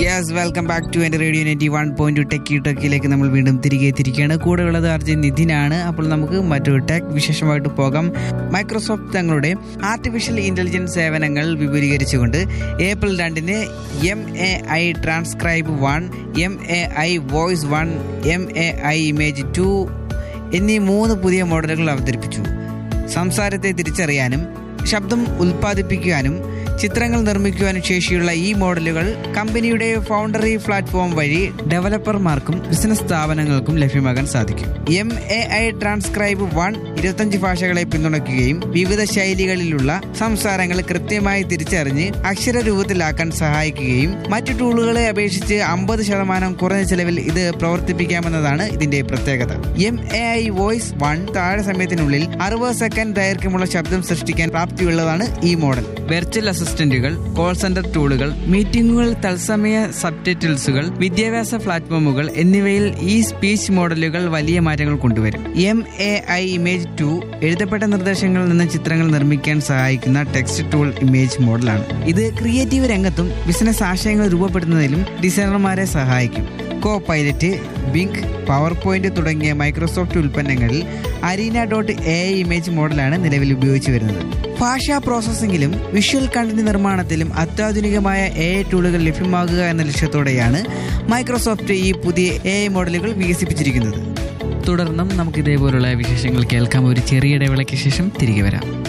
yes welcome back to എൻ്റെ radio ninety one point techie ടെക്കിലേക്ക് നമ്മൾ വീണ്ടും തിരികെ തിരിക്കുകയാണ് കൂടെ ഉള്ളത് അർജുൻ നിധിനാണ് അപ്പോൾ നമുക്ക് മറ്റൊരു ടെക് വിശേഷമായിട്ട് പോകാം മൈക്രോസോഫ്റ്റ് തങ്ങളുടെ ആർട്ടിഫിഷ്യൽ ഇന്റലിജൻസ് സേവനങ്ങൾ വിപുലീകരിച്ചുകൊണ്ട് ഏപ്രിൽ രണ്ടിന് M A I transcribe one M A I voice one M A I image two എന്നീ മൂന്ന് പുതിയ മോഡലുകൾ അവതരിപ്പിച്ചു സംസാരത്തെ തിരിച്ചറിയാനും ശബ്ദം ഉൽപ്പാദിപ്പിക്കുവാനും ചിത്രങ്ങൾ നിർമ്മിക്കുവാനും ശേഷിയുള്ള ഈ മോഡലുകൾ കമ്പനിയുടെ ഫൗണ്ടറി പ്ലാറ്റ്ഫോം വഴി ഡെവലപ്പർമാർക്കും ബിസിനസ് സ്ഥാപനങ്ങൾക്കും ലഭ്യമാകാൻ സാധിക്കും M A I transcribe one ഇരുപത്തഞ്ച് ഭാഷകളെ പിന്തുണയ്ക്കുകയും വിവിധ ശൈലികളിലുള്ള സംസാരങ്ങൾ കൃത്യമായി തിരിച്ചറിഞ്ഞ് അക്ഷരരൂപത്തിലാക്കാൻ സഹായിക്കുകയും മറ്റു ടൂളുകളെ അപേക്ഷിച്ച് അമ്പത് ശതമാനം കുറഞ്ഞ ചെലവിൽ ഇത് പ്രവർത്തിപ്പിക്കാമെന്നതാണ് ഇതിന്റെ പ്രത്യേകത M A I voice one താഴെ സമയത്തിനുള്ളിൽ അറുപത് സെക്കൻഡ് ദൈർഘ്യമുള്ള ശബ്ദം സൃഷ്ടിക്കാൻ പ്രാപ്തിയുള്ളതാണ് ഈ മോഡൽ വെർച്വൽ അസിസ്റ്റന്റുകൾ കോൾ സെന്റർ ടൂളുകൾ മീറ്റിംഗുകൾ തത്സമയ സബ്ടൈറ്റിൽസുകൾ വിദ്യാഭ്യാസ പ്ലാറ്റ്ഫോമുകൾ എന്നിവയിൽ ഈ സ്പീച്ച് മോഡലുകൾ വലിയ മാറ്റങ്ങൾ കൊണ്ടുവരും M A I image two എഴുതപ്പെട്ട നിർദ്ദേശങ്ങളിൽ നിന്ന് ചിത്രങ്ങൾ നിർമ്മിക്കാൻ സഹായിക്കുന്ന ടെക്സ്റ്റ് ടൂൾ ഇമേജ് മോഡലാണ് ഇത് ക്രിയേറ്റീവ് രംഗത്തും ബിസിനസ് ആശയങ്ങൾ രൂപപ്പെടുത്തുന്നതിലും ഡിസൈനർമാരെ സഹായിക്കും Copilot Bing PowerPoint തുടങ്ങിയ മൈക്രോസോഫ്റ്റ് ഉൽപ്പന്നങ്ങളിൽ അരീന ഡോട്ട് എ ഇമേജ് മോഡലാണ് നിലവിൽ ഉപയോഗിച്ചു വരുന്നത് ഭാഷാ പ്രോസസ്സിംഗിലും വിഷ്വൽ കണ്ടന്റ് നിർമ്മാണത്തിലും അത്യാധുനികമായ എ ഐ ടൂളുകൾ ലഭ്യമാകുക എന്ന ലക്ഷ്യത്തോടെയാണ് മൈക്രോസോഫ്റ്റ് ഈ പുതിയ എ ഐ മോഡലുകൾ വികസിപ്പിച്ചിരിക്കുന്നത് തുടർന്നും നമുക്ക് ഇതേപോലുള്ള വിശേഷങ്ങൾ കേൾക്കാം ഒരു ചെറിയ ഇടവേളയ്ക്ക് ശേഷം തിരികെ വരാം